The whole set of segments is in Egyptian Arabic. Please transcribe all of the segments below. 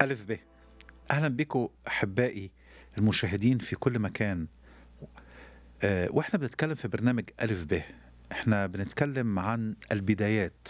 ألف ب أهلا بكم أحبائي المشاهدين في كل مكان آه، وإحنا بنتكلم في برنامج ألف ب إحنا بنتكلم عن البدايات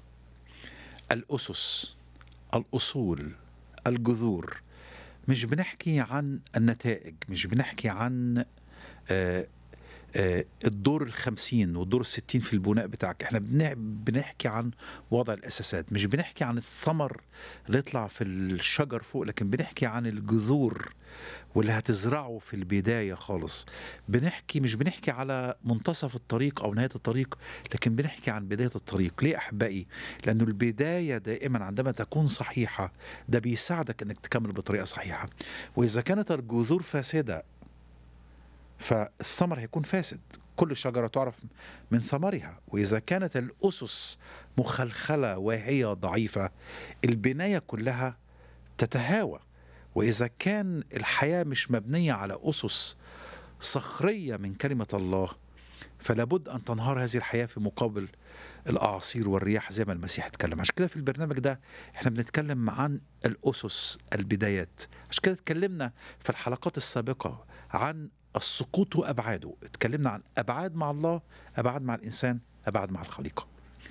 الأسس الأصول الجذور مش بنحكي عن النتائج مش بنحكي عن آه، آه، الدور الخمسين والدور الستين في البناء بتاعك احنا بنع- بنحكي عن وضع الأساسات مش بنحكي عن الثمر اللي يطلع في الشجر فوق لكن بنحكي عن الجذور واللي هتزرعه في البداية خالص بنحكي مش بنحكي على منتصف الطريق أو نهاية الطريق لكن بنحكي عن بداية الطريق ليه أحبائي؟ لأنه البداية دائما عندما تكون صحيحة ده بيساعدك أنك تكمل بطريقة صحيحة وإذا كانت الجذور فاسدة فالثمر هيكون فاسد كل شجرة تعرف من ثمرها وإذا كانت الأسس مخلخلة وهي ضعيفة البناية كلها تتهاوى وإذا كان الحياة مش مبنية على أسس صخرية من كلمة الله فلابد أن تنهار هذه الحياة في مقابل الأعاصير والرياح زي ما المسيح اتكلم عشان كده في البرنامج ده احنا بنتكلم عن الأسس البدايات عشان كده اتكلمنا في الحلقات السابقة عن السقوط وأبعاده اتكلمنا عن أبعاد مع الله أبعاد مع الإنسان أبعاد مع الخليقة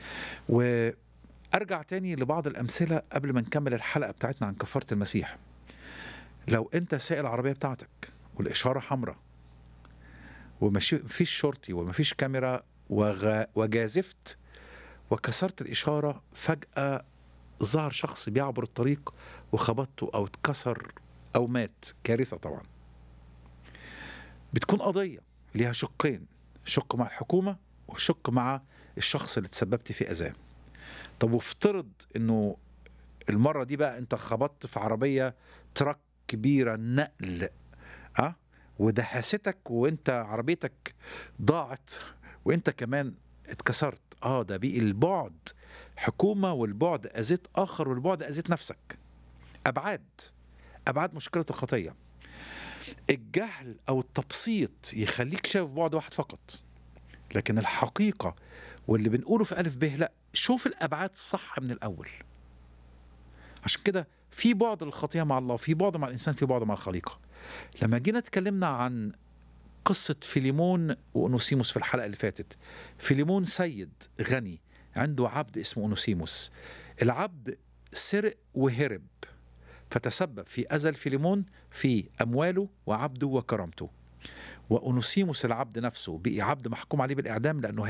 وأرجع تاني لبعض الأمثلة قبل ما نكمل الحلقة بتاعتنا عن كفارة المسيح لو أنت سائل العربية بتاعتك والإشارة حمراء ومفيش شرطي ومفيش كاميرا وغ... وجازفت وكسرت الإشارة فجأة ظهر شخص بيعبر الطريق وخبطته أو اتكسر أو مات كارثة طبعا بتكون قضية ليها شقين شق مع الحكومة وشق مع الشخص اللي تسببت في أذاه طب وافترض انه المرة دي بقى انت خبطت في عربية تراك كبيرة نقل اه ودهستك وانت عربيتك ضاعت وانت كمان اتكسرت اه ده بقي البعد حكومة والبعد أذيت آخر والبعد أذيت نفسك أبعاد أبعاد مشكلة الخطية الجهل أو التبسيط يخليك شايف بعد واحد فقط لكن الحقيقة واللي بنقوله في ألف ب لا شوف الأبعاد صح من الأول عشان كده في بعد للخطية مع الله في بعد مع الإنسان في بعد مع الخليقة لما جينا اتكلمنا عن قصة فيليمون وأونوسيموس في الحلقة اللي فاتت فيليمون سيد غني عنده عبد اسمه أونوسيموس العبد سرق وهرب فتسبب في أذى فيليمون في أمواله وعبده وكرامته وأونوسيموس العبد نفسه بقي عبد محكوم عليه بالإعدام لأنه